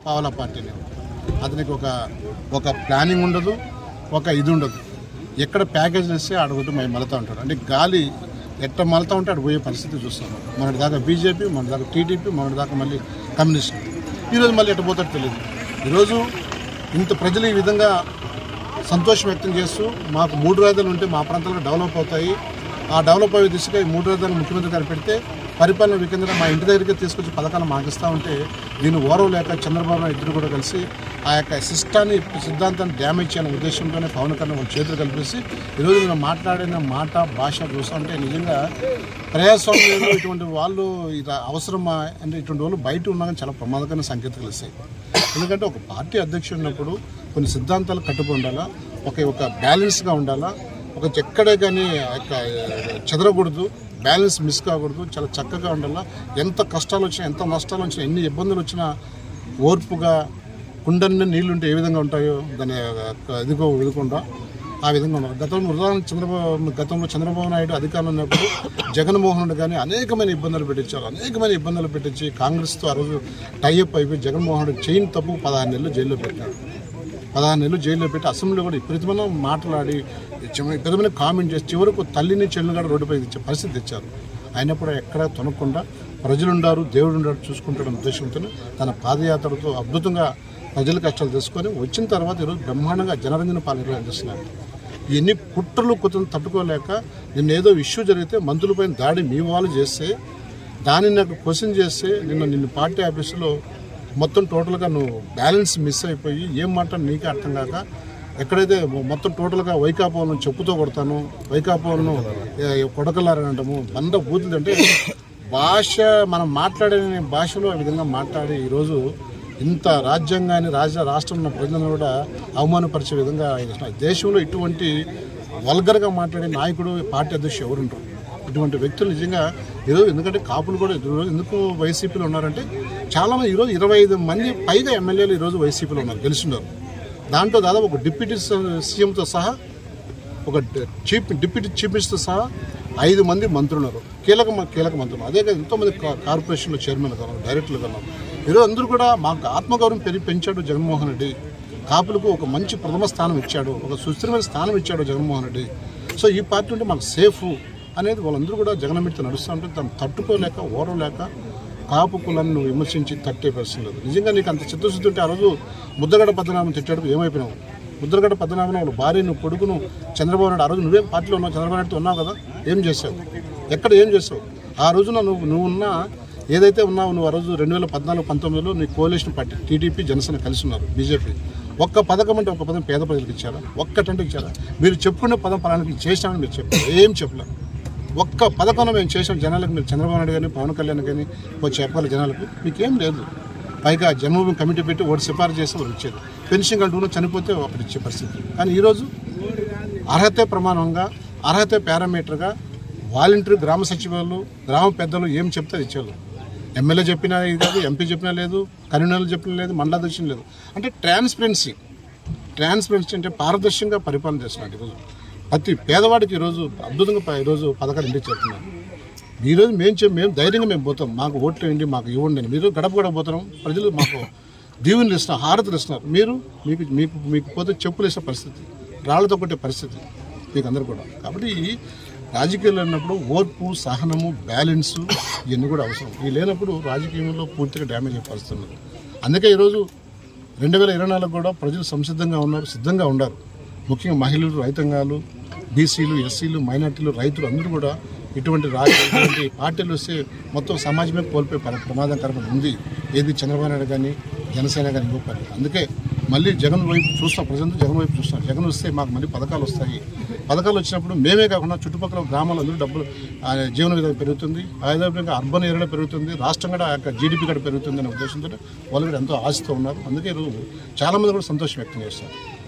పావలా పార్టీని అతనికి ఒక ఒక ప్లానింగ్ ఉండదు ఒక ఇది ఉండదు ఎక్కడ ప్యాకేజ్ ఇస్తే ఆడగొట్టి మేము మలతా ఉంటాడు అంటే గాలి ఎట్ట మలతా ఉంటే అటు పోయే పరిస్థితి చూస్తాం మొన్నటి దాకా బీజేపీ మొన్నటి దాకా టీడీపీ మొన్నటి దాకా మళ్ళీ కమ్యూనిస్ట్ ఈరోజు మళ్ళీ ఎట్ట పోతాడో తెలియదు ఈరోజు ఇంత ప్రజలు ఈ విధంగా సంతోషం వ్యక్తం చేస్తూ మాకు మూడు రాజధానులు ఉంటే మా ప్రాంతాలు డెవలప్ అవుతాయి ఆ డెవలప్ అయ్యే దిశగా ఈ మూడు రాజధానులు ముఖ్యమంత్రి గారు పెడితే పరిపాలన వికేంద్రం మా ఇంటి దగ్గరికి తీసుకొచ్చి పథకాలు మాకు ఇస్తూ ఉంటే దీన్ని ఓరవ లేక చంద్రబాబు నాయుడు ఇద్దరు కూడా కలిసి ఆ యొక్క సిస్టాన్ని సిద్ధాంతాన్ని డ్యామేజ్ చేయాలనే ఉద్దేశంతోనే పవన్ కళ్యాణ్ వాళ్ళ చేతులు కలిపేసి ఈరోజు నేను మాట్లాడిన మాట భాష చూస్తుంటే నిజంగా ప్రజాస్వామ్యంలో ఇటువంటి వాళ్ళు ఇది అవసరమా అంటే ఇటువంటి వాళ్ళు బయట ఉన్నా కానీ చాలా ప్రమాదకరమైన సంకేతాలు ఇస్తాయి ఎందుకంటే ఒక పార్టీ అధ్యక్షుడు ఉన్నప్పుడు కొన్ని సిద్ధాంతాలు కట్టుబడి ఉండాలా ఒక ఒక బ్యాలెన్స్గా ఉండాలా ఒక ఎక్కడే కానీ ఆ యొక్క చెదరకూడదు బ్యాలెన్స్ మిస్ కాకూడదు చాలా చక్కగా ఉండాలా ఎంత కష్టాలు వచ్చినా ఎంత నష్టాలు వచ్చినా ఎన్ని ఇబ్బందులు వచ్చినా ఓర్పుగా కుండన్ని నీళ్లుంటే ఏ విధంగా ఉంటాయో దాని ఎదుగో ఎదుకుండా ఆ విధంగా ఉన్నారు గతంలో ఉదాహరణ చంద్రబాబు గతంలో చంద్రబాబు నాయుడు అధికారంలో ఉన్నప్పుడు జగన్మోహన్ రెడ్డి కానీ అనేకమైన ఇబ్బందులు పెట్టించారు అనేకమైన ఇబ్బందులు పెట్టించి కాంగ్రెస్తో ఆ రోజు టైఅప్ అయిపోయి జగన్మోహన్ రెడ్డి చైన్ తప్పు పదహారు నెలలు జైల్లో పెట్టాడు పదహారు నెలలు జైల్లో పెట్టి అసెంబ్లీలో కూడా విపరీతమైన మాట్లాడి చివ- విపరీతమైన కామెంట్ చేసి చివరకు తల్లిని చెల్లిని కూడా రోడ్డుపై తెచ్చే పరిస్థితి తెచ్చారు అయినప్పుడు ఎక్కడ తొనకుండా ప్రజలుండారు దేవుడు ఉండారు చూసుకుంటాడన్న ఉద్దేశంతో తన పాదయాత్రతో అద్భుతంగా ప్రజల కష్టాలు తెలుసుకొని వచ్చిన తర్వాత ఈరోజు బ్రహ్మాండంగా జనరంజన పాలన అందిస్తున్నారు ఇవన్నీ కుట్రలు కుట్రలు తట్టుకోలేక నిన్న ఏదో ఇష్యూ జరిగితే మంత్రులపైన దాడి మీ వాళ్ళు చేస్తే దానిని నాకు క్వశ్చన్ చేస్తే నిన్న నిన్ను పార్టీ ఆఫీసులో మొత్తం టోటల్గా నువ్వు బ్యాలెన్స్ మిస్ అయిపోయి ఏం మాట నీకే అర్థం కాక ఎక్కడైతే మొత్తం టోటల్గా వైకాపాలను చెప్పుతో కొడతాను వైకాపాలను కొడకలారని అంటాము బండ బూతులు అంటే భాష మనం మాట్లాడే భాషలో ఆ విధంగా మాట్లాడి ఈరోజు ఇంత రాజ్యాంగాన్ని రాజ్య రాష్ట్రంలో ఉన్న ప్రజలను కూడా అవమానపరిచే విధంగా ఆయన చేస్తున్నారు. దేశంలో ఇటువంటి వల్గర్గా మాట్లాడే నాయకుడు పార్టీ అధ్యక్షుడు ఎవరుంటారు ఇటువంటి వ్యక్తులు నిజంగా ఈరోజు ఎందుకంటే కాపులు కూడా ఈరోజు ఎందుకు వైసీపీలో ఉన్నారంటే చాలామంది ఈరోజు ఇరవై ఐదు మంది పైగా ఎమ్మెల్యేలు ఈరోజు వైసీపీలో ఉన్నారు గెలుస్తున్నారు దాంట్లో దాదాపు ఒక డిప్యూటీ సీఎంతో సహా ఒక డ- చీఫ్ డిప్యూటీ చీఫ్ మినిస్టర్ సహా ఐదు మంది మంత్రులు ఉన్నారు కీలక మ- కీలక మంత్రులు అదే కాదు ఎంతోమంది కా- కార్పొరేషన్లో చైర్మన్ ఉన్నారు డైరెక్టర్లు ఉన్నారు ఈరోజు అందరూ కూడా మాకు ఆత్మగౌరవం పెరిగి పెంచాడు జగన్మోహన్ రెడ్డి కాపులకు ఒక మంచి ప్రథమ స్థానం ఇచ్చాడు ఒక సుస్థిరమైన స్థానం ఇచ్చాడు జగన్మోహన్ రెడ్డి సో ఈ పార్టీ ఉంటే మాకు సేఫ్ అనేది వాళ్ళందరూ కూడా జగన్మిడితో నడుస్తూ ఉంటే దాన్ని తట్టుకోలేక ఓరలేక కాపు కులాన్ని నువ్వు విమర్శించి తట్టే పరిస్థితి లేదు నిజంగా నీకు అంత చిత్తశుద్ధి ఉంటే ఆ రోజు ముద్దగడ పద్మనాభం తిట్టాడు ఏమైపోయినావు ముద్రగడ పద్మనాభం వాళ్ళ భార్యను కొడుకును చంద్రబాబు నాయుడు ఆ రోజు నువ్వే పార్టీలో ఉన్నావు చంద్రబాబు నాయుడుతో ఉన్నావు కదా ఏం చేసావు ఎక్కడ ఏం చేసావు ఆ రోజున నువ్వు నువ్వు ఉన్న ఏదైతే ఉన్నావు నువ్వు ఆ రోజు రెండు వేల పద్నాలుగు పంతొమ్మిదిలో నీ కోalition పార్టీ టీడీపీ జనసేన కలిసి ఉన్నారు బీజేపీ ఒక్క పథకం అంటే ఒక పదం పేద ప్రజలకు ఇచ్చారా ఒక్కటంటే ఇచ్చారా మీరు చెప్పుకునే పదం పలానికి చేసామని మీరు చెప్పారు ఏం చెప్పలేదు ఒక్క పథకంలో మేము చేసాం జనాలకు మీరు చంద్రబాబు నాయుడు కానీ పవన్ కళ్యాణ్ కానీ వచ్చి చెప్పాలి జనాలకు మీకేం లేదు పైగా జన్మభూమి కమిటీ పెట్టి ఒకటి సిఫారసు చేసి ఒకటి ఇచ్చేది పెన్షన్ కంటూ చనిపోతే ఒకటి ఇచ్చే పరిస్థితి కానీ ఈరోజు అర్హతే ప్రమాణంగా అర్హతే పారామీటర్గా వాలంటీర్ గ్రామ సచివాలు గ్రామ పెద్దలు ఏం చెప్తే అది ఇచ్చేవాళ్ళు ఎమ్మెల్యే చెప్పినా ఇది కాదు ఎంపీ చెప్పినా లేదు కన్వీనర్లు చెప్పినా లేదు మండలాధ్యక్షులు లేదు అంటే ట్రాన్స్పరెన్సీ ట్రాన్స్పరెన్సీ అంటే పారదర్శకంగా పరిపాలన చేస్తున్నాడు ఈరోజు ప్రతి పేదవాడికి ఈరోజు అద్భుతంగా ప- ఈరోజు పథకాలు ఇంటికి చేస్తున్నారు ఈరోజు మేము చెప్ మేము ధైర్యంగా మేము పోతాం మాకు ఓట్లు వేయండి మాకు ఇవ్వండి అని మీరు గడప గడప పోతున్నాం ప్రజలు మాకు దీవెనలు ఇస్తున్నారు హారతులు ఇస్తున్నారు మీరు మీకు మీకు మీకు పోతే చెప్పులు వేసే పరిస్థితి రాళ్లతో కొట్టే పరిస్థితి మీకు అందరు కూడా కాబట్టి ఈ రాజకీయాలు అన్నప్పుడు ఓర్పు సహనము బ్యాలెన్స్ ఇవన్నీ కూడా అవసరం ఇవి లేనప్పుడు రాజకీయంలో పూర్తిగా డ్యామేజ్ అయ్యే పరిస్థితి ఉన్నది అందుకే ఈరోజు రెండు వేల ఇరవై నాలుగు కూడా ప్రజలు సంసిద్ధంగా ఉన్నారు సిద్ధంగా ఉన్నారు ముఖ్యంగా మహిళలు రైతాంగాలు బీసీలు ఎస్సీలు మైనార్టీలు రైతులు అందరూ కూడా ఇటువంటి రాజకీయ పార్టీలు వస్తే మొత్తం సమాజమే కోల్పోయే ప్ర- ప్రమాదకరమైన ఉంది ఏది చంద్రబాబు నాయుడు కానీ జనసేన కానీ ఇంకో పార్టీ అందుకే మళ్ళీ జగన్ వైపు చూస్తాం ప్రజెంట్ జగన్ వైపు చూస్తాం జగన్ వస్తే మాకు మళ్ళీ పథకాలు వస్తాయి పథకాలు వచ్చినప్పుడు మేమే కాకుండా చుట్టుపక్కల గ్రామాల్లో అందరూ డబ్బులు ఆ, జీవన విధానం పెరుగుతుంది అదేవిధంగా అర్బన్ ఏరియాలో పెరుగుతుంది రాష్ట్రం కూడా ఆ యొక్క జీడిపి కూడా పెరుగుతుంది అనే ఉద్దేశంతో వాళ్ళు కూడా ఎంతో ఆశతో ఉన్నారు అందుకే ఈరోజు చాలామంది కూడా సంతోషం వ్యక్తం చేస్తారు